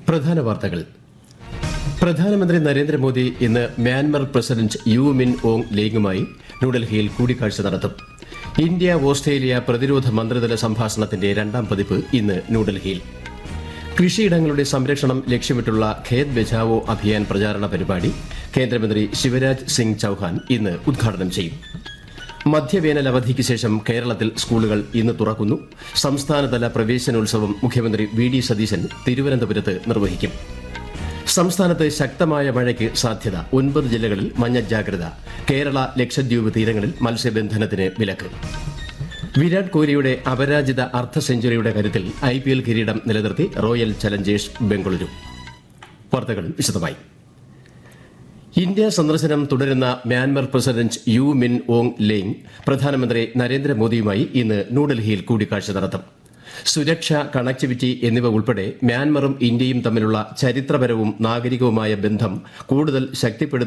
പ്രധാന വാർത്തകൾ പ്രധാനമന്ത്രി നരേന്ദ്രമോദി ഇന്ന് Myanmar president U Min Aung ലേങ്ങുമായി ന്യൂഡൽഹിയിൽ കൂടിക്കാഴ്ച നടത്തും ഇന്ത്യ ഓസ്ട്രേലിയ പ്രതിരോധ മന്ത്രിതല സംഭാഷണത്തിന്റെ രണ്ടാം പതിപ്പ് ഇന്ന് ന്യൂഡൽഹിയിൽ കൃഷിയിടങ്ങളുടെ സംരക്ഷണം ലക്ഷ്യമിട്ടുള്ള ഖേത് ബെച്ചാവോ അഭിയാൻ പ്രചാരണ പരിപാടി കേന്ദ്രമന്ത്രി ശിവരാജ് സിംഗ് ചൌഹാൻ ഇന്ന് ഉദ്ഘാടനം ചെയ്യും മധ്യവേനൽ അവധിക്ക് ശേഷം കേരളത്തിൽ സ്കൂളുകൾ ഇന്ന് തുറക്കുന്നു സംസ്ഥാനതല പ്രവേശനോത്സവം മുഖ്യമന്ത്രി വി ഡി സതീശൻ തിരുവനന്തപുരത്ത് നിർവഹിക്കും സംസ്ഥാനത്ത് ശക്തമായ മഴയ്ക്ക് സാധ്യത ഒൻപത് ജില്ലകളിൽ മഞ്ഞ ജാഗ്രത കേരള ലക്ഷദ്വീപ് തീരങ്ങളിൽ മത്സ്യബന്ധനത്തിന് വിലക്ക് വിരാട് കോഹ്ലിയുടെ അപരാജിത അർദ്ധ സെഞ്ചുറിയുടെ കരുത്തിൽ ഐ പി എൽ കിരീടം നിലനിർത്തി റോയൽ ചലഞ്ചേഴ്സ് ബംഗളൂരു വാർത്തകൾ വിശദമായി ഇന്ത്യ സന്ദർശനം തുടരുന്ന Myanmar president U Min Aung Hlaing പ്രധാനമന്ത്രി നരേന്ദ്രമോദിയുമായി ഇന്ന് ന്യൂഡൽഹിയിൽ കൂടിക്കാഴ്ച നടത്തും സുരക്ഷ കണക്ടിവിറ്റി എന്നിവ ഉൾപ്പെടെ മ്യാൻമറും ഇന്ത്യയും തമ്മിലുള്ള ചരിത്രപരവും നാഗരികവുമായ ബന്ധം കൂടുതൽ ശക്തിപ്പെടുത്തും